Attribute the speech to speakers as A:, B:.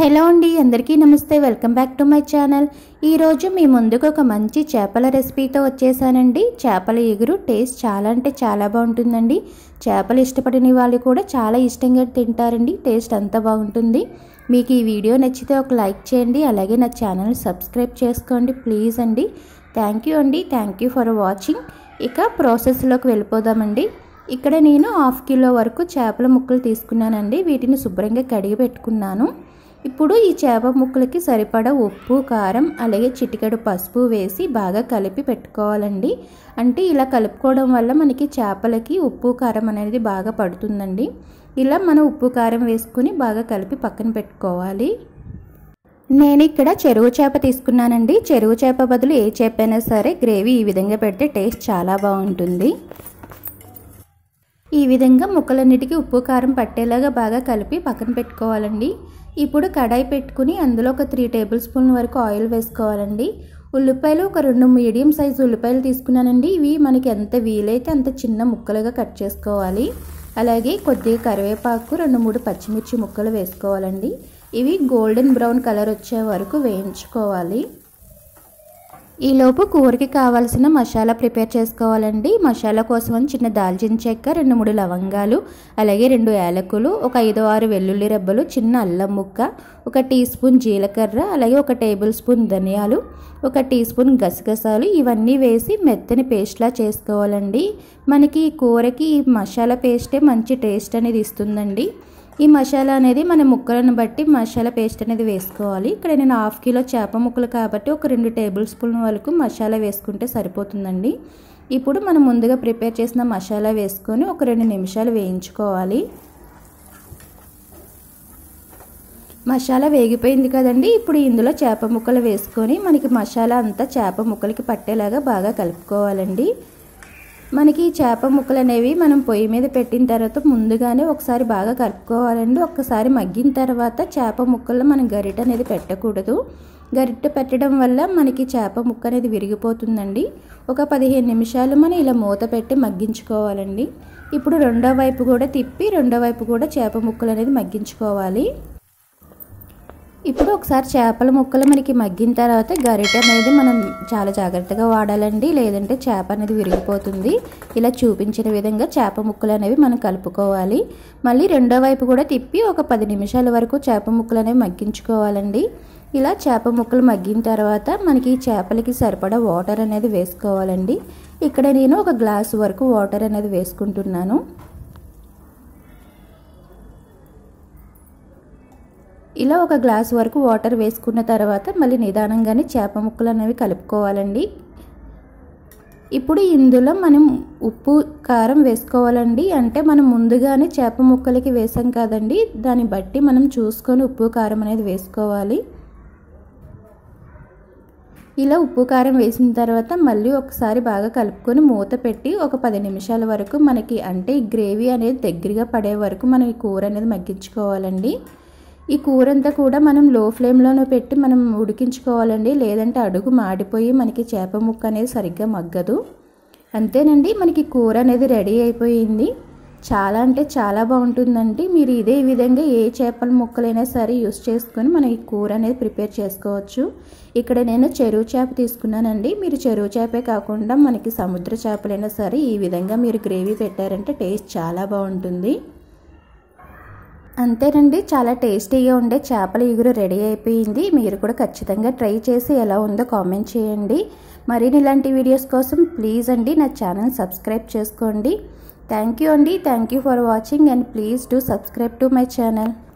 A: hello అండి అందరికీ నమస్తే welcome back to my channel ఈరోజు మీ ముందుకు ఒక మంచి చేపల రెసిపీతో వచ్చేసానండి చేపల ఎగురు టేస్ట్ చాలా అంటే చాలా బాగుంటుందండి చేపలు ఇష్టపడిన వాళ్ళు కూడా చాలా ఇష్టంగా తింటారండి టేస్ట్ అంత బాగుంటుంది మీకు ఈ వీడియో నచ్చితే ఒక లైక్ చేయండి అలాగే నా ఛానల్ సబ్స్క్రైబ్ చేసుకోండి ప్లీజ్ అండి థ్యాంక్ యూ అండి థ్యాంక్ యూ ఫర్ వాచింగ్ ఇక ప్రాసెస్లోకి వెళ్ళిపోదామండి ఇక్కడ నేను హాఫ్ కిలో వరకు చేపల ముక్కలు తీసుకున్నానండి వీటిని శుభ్రంగా కడిగి పెట్టుకున్నాను ఇప్పుడు ఈ చేప ముక్కలకి సరిపడా ఉప్పు కారం అలాగే చిటికెడు పసుపు వేసి బాగా కలిపి పెట్టుకోవాలండి అంటే ఇలా కలుపుకోవడం వల్ల మనకి చేపలకి ఉప్పు కారం అనేది బాగా పడుతుందండి ఇలా మనం ఉప్పు కారం వేసుకుని బాగా కలిపి పక్కన పెట్టుకోవాలి నేను ఇక్కడ చెరువు చేప తీసుకున్నానండి చెరువు చేప బదులు ఏ చేప అయినా సరే గ్రేవీ ఈ విధంగా పెడితే టేస్ట్ చాలా బాగుంటుంది ఈ విధంగా ముక్కలన్నిటికీ ఉప్పు కారం పట్టేలాగా బాగా కలిపి పక్కన పెట్టుకోవాలండి ఇప్పుడు కడాయి పెట్టుకుని అందులో ఒక త్రీ టేబుల్ స్పూన్ వరకు ఆయిల్ వేసుకోవాలండి ఉల్లిపాయలు ఒక రెండు మీడియం సైజు ఉల్లిపాయలు తీసుకున్నానండి ఇవి మనకి ఎంత వీలైతే అంత చిన్న ముక్కలుగా కట్ చేసుకోవాలి అలాగే కొద్దిగా కరివేపాకు రెండు మూడు పచ్చిమిర్చి ముక్కలు వేసుకోవాలండి ఇవి గోల్డెన్ బ్రౌన్ కలర్ వచ్చే వరకు వేయించుకోవాలి ఈలోపు కూరకి కావాల్సిన మసాలా ప్రిపేర్ చేసుకోవాలండి మసాలా కోసం చిన్న దాల్చిన చెక్క రెండు మూడు లవంగాలు అలాగే రెండు యాలకులు ఒక ఐదు ఆరు వెల్లుల్లి రెబ్బలు చిన్న అల్లం ముక్క ఒక టీ స్పూన్ జీలకర్ర అలాగే ఒక టేబుల్ స్పూన్ ధనియాలు ఒక టీ స్పూన్ గసగసాలు ఇవన్నీ వేసి మెత్తని పేస్ట్లా చేసుకోవాలండి మనకి ఈ కూరకి ఈ మసాలా పేస్టే మంచి టేస్ట్ అనేది ఇస్తుందండి ఈ మసాలా అనేది మన ముక్కలను బట్టి మసాలా పేస్ట్ అనేది వేసుకోవాలి ఇక్కడ నేను హాఫ్ కిలో చేప ముక్కలు కాబట్టి ఒక రెండు టేబుల్ స్పూన్ వరకు మసాలా వేసుకుంటే సరిపోతుందండి ఇప్పుడు మనం ముందుగా ప్రిపేర్ చేసిన మసాలా వేసుకొని ఒక రెండు నిమిషాలు వేయించుకోవాలి మసాలా వేగిపోయింది కదండి ఇప్పుడు ఇందులో చేప ముక్కలు వేసుకొని మనకి మసాలా అంతా చేప ముక్కలకి పట్టేలాగా బాగా కలుపుకోవాలండి మనకి చేప ముక్కలు అనేవి మనం పొయ్యి మీద పెట్టిన తర్వాత ముందుగానే ఒకసారి బాగా కలుపుకోవాలండి ఒక్కసారి మగ్గిన తర్వాత చేప ముక్కల్లో మనం గరిట అనేది పెట్టకూడదు గరిట పెట్టడం వల్ల మనకి చేప ముక్క అనేది విరిగిపోతుందండి ఒక పదిహేను నిమిషాలు మనం ఇలా మూత పెట్టి మగ్గించుకోవాలండి ఇప్పుడు రెండో వైపు కూడా తిప్పి రెండో వైపు కూడా చేప ముక్కలు అనేది మగ్గించుకోవాలి ఇప్పుడు ఒకసారి చేపల ముక్కలు మనకి మగ్గిన తర్వాత గరిట అనేది మనం చాలా జాగ్రత్తగా వాడాలండి లేదంటే చేప అనేది విరిగిపోతుంది ఇలా చూపించిన విధంగా చేప ముక్కలు అనేవి మనం కలుపుకోవాలి మళ్ళీ రెండో వైపు కూడా తిప్పి ఒక పది నిమిషాల వరకు చేప ముక్కలు అనేవి మగ్గించుకోవాలండి ఇలా చేప ముక్కలు మగ్గిన తర్వాత మనకి చేపలకి సరిపడా వాటర్ అనేది వేసుకోవాలండి ఇక్కడ నేను ఒక గ్లాసు వరకు వాటర్ అనేది వేసుకుంటున్నాను ఇలా ఒక గ్లాస్ వరకు వాటర్ వేసుకున్న తర్వాత మళ్ళీ నిదానంగానే చేప ముక్కలు అనేవి కలుపుకోవాలండి ఇప్పుడు ఇందులో మనం ఉప్పు కారం వేసుకోవాలండి అంటే మనం ముందుగానే చేప ముక్కలకి వేసాం కదండి దాన్ని బట్టి మనం చూసుకొని ఉప్పు కారం అనేది వేసుకోవాలి ఇలా ఉప్పు కారం వేసిన తర్వాత మళ్ళీ ఒకసారి బాగా కలుపుకొని మూత పెట్టి ఒక పది నిమిషాల వరకు మనకి అంటే ఈ గ్రేవీ అనేది దగ్గరగా పడే వరకు మనం ఈ కూర అనేది మగ్గించుకోవాలండి ఈ కూర అంతా కూడా మనం లో ఫ్లేమ్లోనే పెట్టి మనం ఉడికించుకోవాలండి లేదంటే అడుగు మాడిపోయి మనకి చేప ముక్క అనేది సరిగ్గా మగ్గదు అంతేనండి మనకి కూర అనేది రెడీ అయిపోయింది చాలా అంటే చాలా బాగుంటుందండి మీరు ఇదే విధంగా ఏ చేపల ముక్కలైనా సరే యూస్ చేసుకొని మనం ఈ కూర అనేది ప్రిపేర్ చేసుకోవచ్చు ఇక్కడ నేను చెరువు చేప తీసుకున్నానండి మీరు చెరువు చేపే కాకుండా మనకి సముద్ర చేపలైనా సరే ఈ విధంగా మీరు గ్రేవీ పెట్టారంటే టేస్ట్ చాలా బాగుంటుంది అంతేనండి చాలా టేస్టీగా ఉండే చేపల ఇగురు రెడీ అయిపోయింది మీరు కూడా ఖచ్చితంగా ట్రై చేసి ఎలా ఉందో కామెంట్ చేయండి మరిన్ని ఇలాంటి వీడియోస్ కోసం ప్లీజ్ అండి నా ఛానల్ సబ్స్క్రైబ్ చేసుకోండి థ్యాంక్ యూ అండి thank you for watching and please do subscribe to my channel